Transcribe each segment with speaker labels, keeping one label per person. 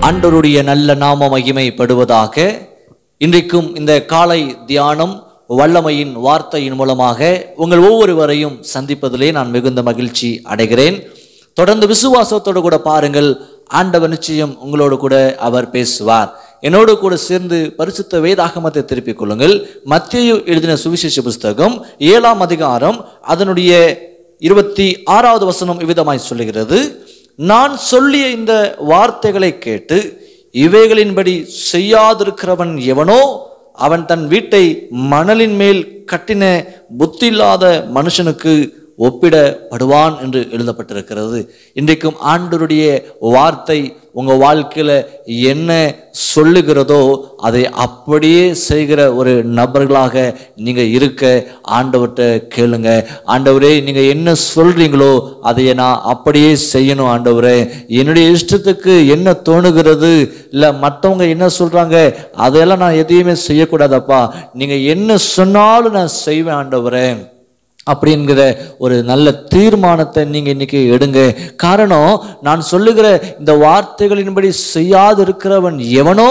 Speaker 1: ஆண்டவருடைய நல்ல நாம மகிமைப்படுவதாக இன்றைக்கும் இந்த காலை தியானம் வல்லமையின் வார்த்தையின் மூலமாக உங்கள் ஒவ்வொருவரையும் சந்திப்பதிலே நான் மிகுந்த மகிழ்ச்சி அடைகிறேன் தொடர்ந்து விசுவாசத்தோடு கூட பாருங்கள் ஆண்டவர் நிச்சயம் உங்களோடு கூட அவர் பேசுவார் என்னோடு கூட சேர்ந்து பரிசுத்த வேதாகமத்தை திருப்பிக் கொள்ளுங்கள் மத்திய எழுதின சுவிசேஷ புஸ்தகம் ஏழாம் அதிகாரம் அதனுடைய இருபத்தி ஆறாவது வசனம் இவ்விதமாய் சொல்லுகிறது நான் சொல்லிய இந்த வார்த்தைகளை கேட்டு இவைகளின்படி செய்யாதிருக்கிறவன் எவனோ அவன் தன் வீட்டை மணலின் மேல் கட்டின புத்தியில்லாத மனுஷனுக்கு ஒப்பிடப்படுவான் என்று எழுதப்பட்டிருக்கிறது இன்றைக்கும் ஆண்டவருடைய வார்த்தை உங்க வாழ்க்கையில என்ன சொல்லுகிறதோ அதை அப்படியே செய்கிற ஒரு நபர்களாக நீங்க இருக்க ஆண்டவர்கிட்ட கேளுங்க ஆண்டவரே நீங்க என்ன சொல்றீங்களோ அதை நான் அப்படியே செய்யணும் ஆண்டவரே என்னுடைய இஷ்டத்துக்கு என்ன தோணுகிறது இல்ல மற்றவங்க என்ன சொல்றாங்க அதையெல்லாம் நான் எதையுமே செய்யக்கூடாதப்பா நீங்க என்ன சொன்னாலும் நான் செய்வேன் ஆண்டவரே அப்படிங்கிற ஒரு நல்ல தீர்மானத்தை நீங்க இன்னைக்கு எடுங்க காரணம் நான் சொல்லுகிற இந்த வார்த்தைகளின்படி செய்யாது இருக்கிறவன் எவனோ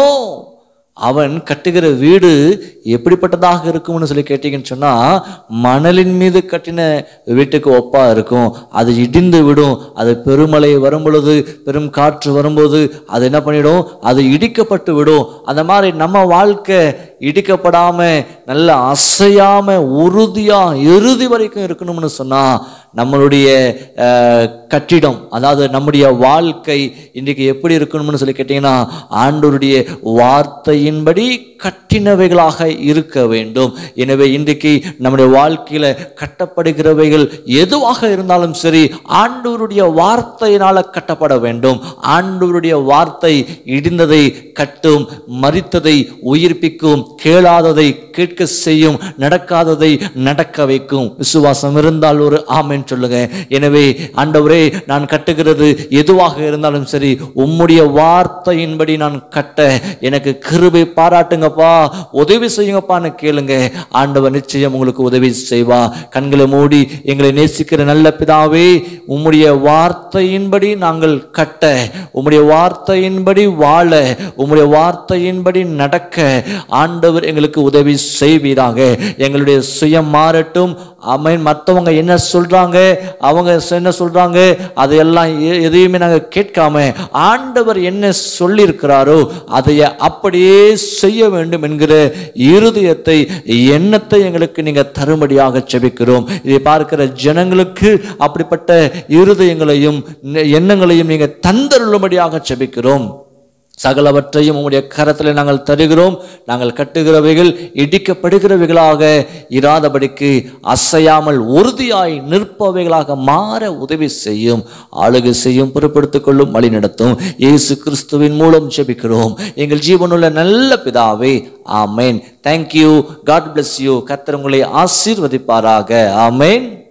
Speaker 1: அவன் கட்டுகிற வீடு எப்படிப்பட்டதாக இருக்கும்னு சொல்லி கேட்டீங்கன்னு சொன்னா மணலின் மீது கட்டின வீட்டுக்கு ஒப்பா இருக்கும் அது இடிந்து விடும் அது பெருமழை வரும் பொழுது பெரும் காற்று வரும்போது அது என்ன பண்ணிடும் அது இடிக்கப்பட்டு விடும் அந்த மாதிரி நம்ம வாழ்க்கை இடிக்கப்படாம நல்ல அசையாம உறுதியா இறுதி வரைக்கும் இருக்கணும்னு சொன்னா நம்மளுடைய அஹ், கட்டிடம் அதாவது நம்முடைய வாழ்க்கை இன்றைக்கு எப்படி இருக்கணும்னு சொல்லி கேட்டீங்கன்னா ஆண்டவருடைய வார்த்தையின்படி கட்டினவைகளாக இருக்க வேண்டும் எனவே இன்றைக்கு நம்முடைய வாழ்க்கையில கட்டப்படுகிறவைகள் எதுவாக இருந்தாலும் சரி ஆண்டவருடைய வார்த்தையினால கட்டப்பட வேண்டும் ஆண்டவருடைய வார்த்தை இடிந்ததை கட்டும் மரித்ததை உயிர்ப்பிக்கும் கேளாததை கேட்க செய்யும் நடக்காததை நடக்க வைக்கும் விசுவாசம் இருந்தால் ஒரு ஆமென் சொல்லுங்க எனவே ஆண்டவரே நான் கட்டுகிறது எதுவாக இருந்தாலும் சரி உம்முடைய வார்த்தையின்படி நான் கட்ட எனக்கு கிருபை பாராட்டுங்கப்பா உதவி செய்யுங்கப்பான்னு கேளுங்க ஆண்டவர் நிச்சயம் உங்களுக்கு உதவி செய்வா கண்களை மூடி எங்களை நேசிக்கிற நல்ல பிதாவே உம்முடைய வார்த்தையின்படி நாங்கள் கட்ட உம்முடைய வார்த்தையின்படி வாழ உம்முடைய வார்த்தையின்படி நடக்க ஆண்டவர் எங்களுக்கு உதவி செய்வீராக எங்களுடைய சுயம் மாறட்டும் அமேன் மற்றவங்க என்ன சொல்றாங்க அவங்க என்ன சொல்றாங்க அதையெல்லாம் எ- எதையுமே நாங்கள் கேட்காம ஆண்டவர் என்ன சொல்லியிருக்கிறாரோ அதை அப்படியே செய்ய வேண்டும் என்கிற இருதயத்தை எண்ணத்தை எங்களுக்கு நீங்க தரும்படியாக செபிக்கிறோம் இதை பார்க்கிற ஜனங்களுக்கு அப்படிப்பட்ட இருதயங்களையும் எண்ணங்களையும் நீங்க தந்தருளும்படியாக செபிக்கிறோம் சகலவற்றையும் உம்முடைய கரத்தில் நாங்கள் தருகிறோம் நாங்கள் கட்டுகிறவைகள் இடிக்கப்படுகிறவைகளாக இராதபடிக்கு அசையாமல் உறுதியாய் நிற்பவைகளாக மாற உதவி செய்யும் ஆளுகை செய்யும் பொறுப்படுத்திக் கொள்ளும் வழி நடத்தும் இயேசு கிறிஸ்துவின் மூலம் ஜெபிக்கிறோம் எங்கள் ஜீவனுள்ள நல்ல பிதாவே ஆமேன் தேங்க்யூ காட் bless யூ கர்த்தர் உங்களை ஆசீர்வதிப்பாராக ஆமேன்